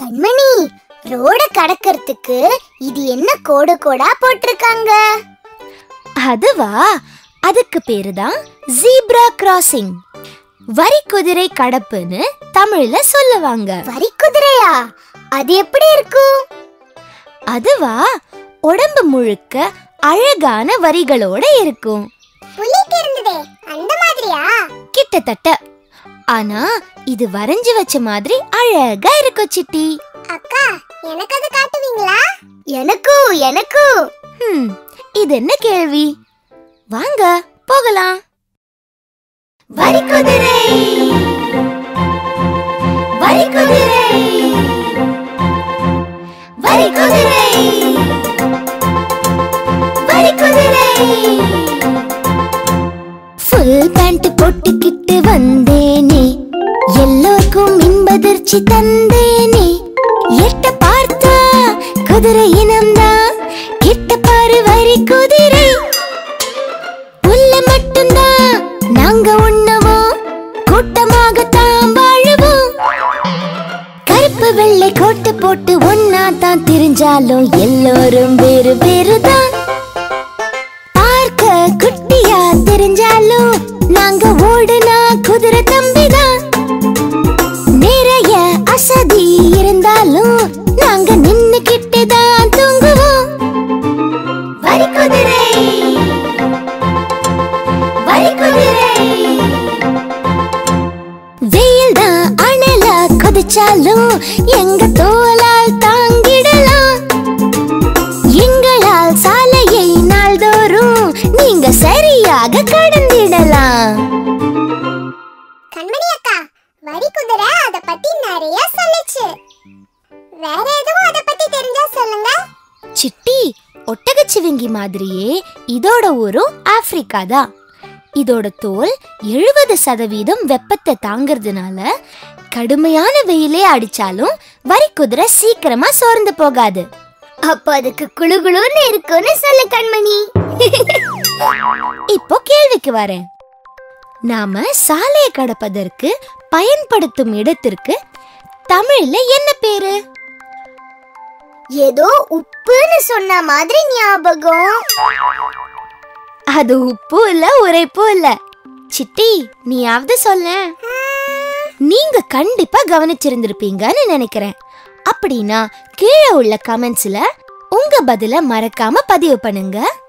கண்மணி ரோட கடக்கிறதுக்கு இது என்ன கோடு கோடா போட்டிருக்காங்க அதுவா அதுக்கு பேரு தான் ஜீப்ரா கிராசிங் வரி குதிரை கடப்புன்னு தமிழ்ல சொல்லுவாங்க வரி குதிரையா அது எப்படி இருக்கும் அதுவா உடம்பு முழுக்க அழகான வரிகளோட இருக்கும் புலிக்கு இருந்ததே அந்த மாதிரியா கிட்டத்தட்ட ஆனா இது வரைஞ்சு வச்ச மாதிரி அழகா இருக்கும் சிட்டி அக்கா எனக்கு அது காட்டுவீங்களா எனக்கும் எனக்கும் ஹம், இது என்ன கேள்வி வாங்க போகலாம் வரி குதிரை வரி குதிரை வரி குதிரை வரி குதிரை ஃபுல் பேண்ட் போட்டுக்கிட்டு வந்தேனே எல்லோருக்கும் இன்பதிர்ச்சி தந்தேனே எட்ட பார்த்தா குதிரை இனம்தான் கிட்ட பாரு வரி குதிரை புல்ல மட்டும்தான் நாங்க உண்ணவோம் கூட்டமாகத்தான் வாழுவோம் கருப்பு வெள்ளை கோட்டு போட்டு ஒன்னா தான் தெரிஞ்சாலும் எல்லோரும் வேறு வேறு தான் பார்க்க குட்டியா தெரிஞ்சாலும் நாங்க ஓடுனா குதிரை தம்பிதான் நிறைய அசதி இருந்தாலும் நாங்க நின்னுக்கிட்டு தான் தூங்குவோம் வரி குதிரை வரி குதிரை வெயில் தான் அனலா கொதிச்சாலும் எங்க தோலால் தாங்கிடலாம் எங்களால் சாலையை நாள்தோறும் நீங்க சரியாக கடந்திடலாம் கண்மணி அக்கா வரி குதிரை அத பத்தி நிறைய சொல்லுச்சு வேற எதுவும் அத பத்தி தெரிஞ்சா சொல்லுங்க சிட்டி ஒட்டகச்சிவிங்கி மாதிரியே இதோட ஊரும் ஆப்பிரிக்கா தான் இதோட தோல் எழுபது சதவீதம் வெப்பத்தை தாங்கிறதுனால கடுமையான வெயிலே அடிச்சாலும் வரி குதிரை சீக்கிரமா சோர்ந்து போகாது அப்ப அதுக்கு குளு குளுன்னு இருக்கும்னு சொல்லு கண்மணி இப்போ கேள்விக்கு வரேன் நாம சாலையை கடப்பதற்கு பயன்படுத்தும் இடத்திற்கு தமிழ்ல என்ன பேரு ஏதோ உப்புன்னு சொன்ன மாதிரி ஞாபகம் அது உப்பு இல்ல உரைப்பு இல்ல சிட்டி நீயாவது சொல்ல நீங்க கண்டிப்பா கவனிச்சிருந்திருப்பீங்கன்னு நினைக்கிறேன் அப்படின்னா கீழே உள்ள கமெண்ட்ஸ்ல உங்க பதில மறக்காம பதிவு பண்ணுங்க